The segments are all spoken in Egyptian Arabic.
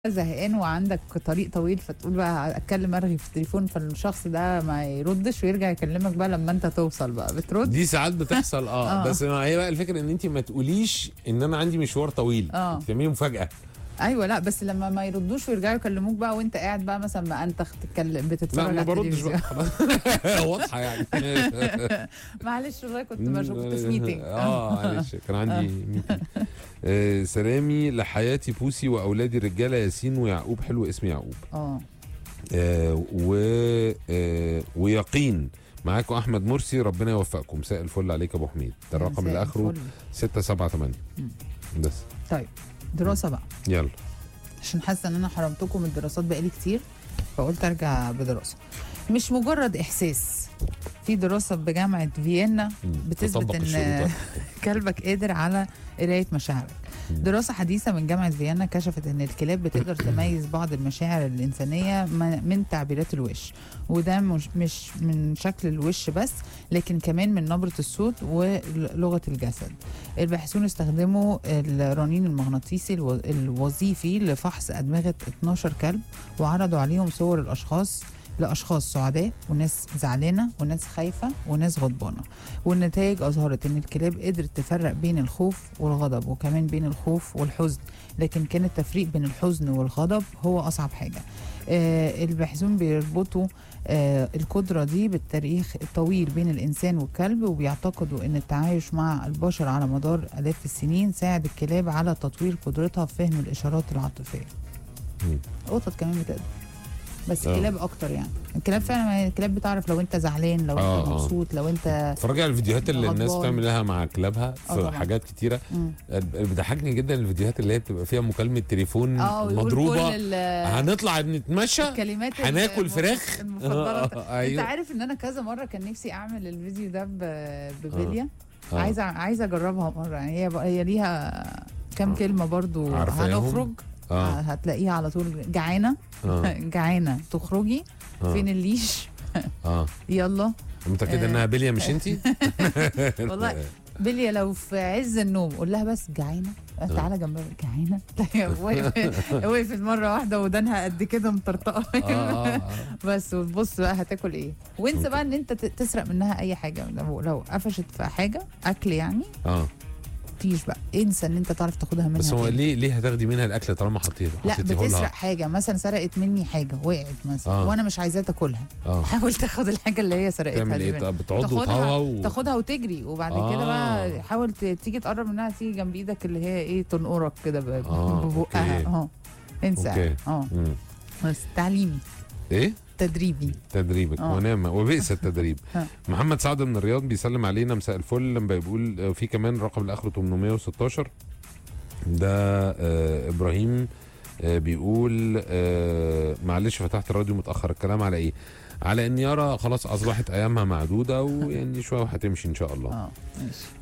زهقان وعندك طريق طويل فتقول بقى اتكلم ارغي في التليفون فالشخص ده ما يردش ويرجع يكلمك بقى لما انت توصل بقى بترد دي ساعات بتحصل اه آه. بس ما هي بقى الفكره ان انت ما تقوليش ان انا عندي مشوار طويل آه. تعملي مفاجاه ايوه لا بس لما ما يردوش ويرجعوا يكلموك بقى وانت قاعد بقى مثلا ما انت تتكلم لا بتتفرج ما على بردش بقى التلفزيون خلاص. واضحه يعني معلش والله كنت مشغول كنت في ميتنج اه معلش كان عندي ميتنج آه سلامي لحياتي بوسي واولادي الرجاله ياسين ويعقوب حلو اسم يعقوب اه آه و آه ويقين معاكم احمد مرسي ربنا يوفقكم مساء الفل عليك يا ابو حميد ده الرقم اللي مساء اخره الفل. 678 مم. بس طيب دراسه بقى يلا عشان حاسه ان انا حرمتكم الدراسات بقالي كتير فقلت ارجع بدراسه مش مجرد احساس في دراسه بجامعه فيينا مم. بتثبت تطبق ان الشروط. كلبك قادر على قرايه مشاعرك مم. دراسة حديثة من جامعة فيينا كشفت ان الكلاب بتقدر تميز بعض المشاعر الإنسانية م- من تعبيرات الوش وده مش مش من شكل الوش بس لكن كمان من نبرة الصوت ولغة الجسد الباحثون استخدموا الرنين المغناطيسي الو- الوظيفي لفحص أدمغة 12 كلب وعرضوا عليهم صور الأشخاص لأشخاص سعداء وناس زعلانة وناس خايفة وناس غضبانة والنتائج أظهرت إن الكلاب قدرت تفرق بين الخوف والغضب وكمان بين الخوف والحزن لكن كان التفريق بين الحزن والغضب هو أصعب حاجة آه الباحثون بيربطوا آه القدرة دي بالتاريخ الطويل بين الإنسان والكلب وبيعتقدوا إن التعايش مع البشر على مدار آلاف السنين ساعد الكلاب على تطوير قدرتها في فهم الإشارات العاطفية مم. قطط كمان بتقدر بس آه. الكلاب اكتر يعني الكلاب فعلا الكلاب بتعرف لو انت زعلان لو آه، انت آه. مبسوط لو انت اتفرجي على الفيديوهات اللي الناس غضبان. بتعملها مع كلابها آه في طبعاً. حاجات كتيره مم. بتضحكني جدا الفيديوهات اللي هي بتبقى فيها مكالمه تليفون اه ويقول مضروبه كل ال- هنطلع نتمشى الكلمات هناكل الم- فراخ المفضله آه، انت ايوه عارف ان انا كذا مره كان نفسي اعمل الفيديو ده ب- ببليا آه. عايزه عايزه اجربها مره يعني هي هي ليها كام آه. كلمه برضو عارفاهم؟ هنخرج اه هتلاقيها على طول جعانه اه جعانه تخرجي آه. فين الليش اه يلا متاكده آه. انها بليا مش انتي والله بليا لو في عز النوم قول لها بس جعانه تعالى جنبها جعانه وقفت وقفت مره واحده ودانها قد كده مطرطقه آه، آه، آه. بس وتبص بقى هتاكل ايه وانسى ممكن. بقى ان انت ت- تسرق منها اي حاجه لو, لو قفشت في حاجه اكل يعني اه مفيش بقى انسى ان انت تعرف تاخدها منها بس هو تاني. ليه ليه هتاخدي منها الاكل طالما حطيته لا حطيتيه بتسرق لها حاجه مثلا سرقت مني حاجه وقعت مثلا آه. وانا مش عايزاها تاكلها اه حاول تاخد الحاجه اللي هي سرقتها تعمل دي ايه منك. طب بتقعد تاخدها وتهوى و... تاخدها وتجري وبعد آه. كده بقى حاول ت- تيجي تقرب منها تيجي جنب ايدك اللي هي ايه تنقرك كده ب- آه، ببقها أوكي. اه انسى أوكي. اه مم. بس تعليمي ايه تدريبي تدريبك آه. ونعم وبئس التدريب ها. محمد سعد من الرياض بيسلم علينا مساء الفل لما بيقول آه، في كمان رقم اللي اخره 816 ده آه ابراهيم آه بيقول آه معلش فتحت الراديو متاخر الكلام على ايه على ان يارا خلاص اصبحت ايامها معدوده ويعني شويه وهتمشي ان شاء الله اه ماشي شكراً.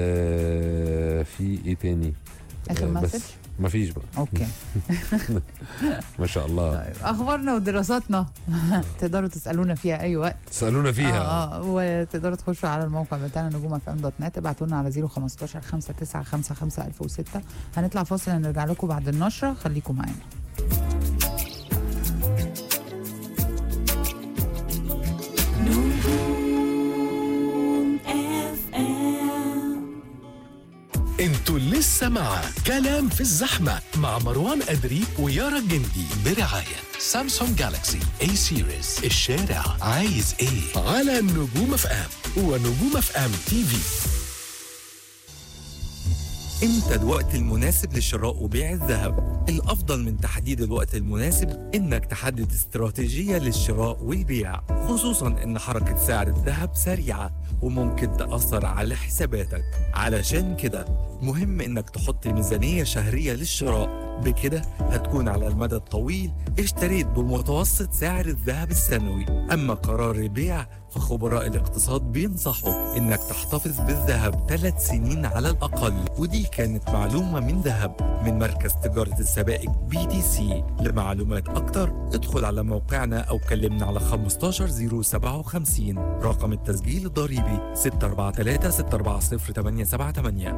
آه في ايه تاني اخر آه، مسج بس مفيش بقى اوكي ما شاء الله طيب اخبارنا ودراساتنا تقدروا تسالونا فيها اي وقت تسالونا فيها اه اه وتقدروا تخشوا على الموقع بتاعنا نجوم اف ام دوت نت ابعتوا لنا على 015 5955 1006 هنطلع فاصل هنرجع لكم بعد النشره خليكم معانا انتوا لسه مع كلام في الزحمة مع مروان أدري ويارا الجندي برعاية سامسونج جالاكسي اي سيريز الشارع عايز ايه على نجوم اف ام ونجوم اف ام تي في امتى الوقت المناسب لشراء وبيع الذهب؟ الافضل من تحديد الوقت المناسب انك تحدد استراتيجية للشراء والبيع، خصوصا ان حركة سعر الذهب سريعة وممكن تأثر على حساباتك، علشان كده مهم انك تحط ميزانية شهرية للشراء، بكده هتكون على المدى الطويل اشتريت بمتوسط سعر الذهب السنوي، اما قرار البيع فخبراء الاقتصاد بينصحوا انك تحتفظ بالذهب ثلاث سنين على الاقل ودي كانت معلومه من ذهب من مركز تجاره السبائك بي دي سي لمعلومات اكتر ادخل على موقعنا او كلمنا على 15057 رقم التسجيل الضريبي 643 640 878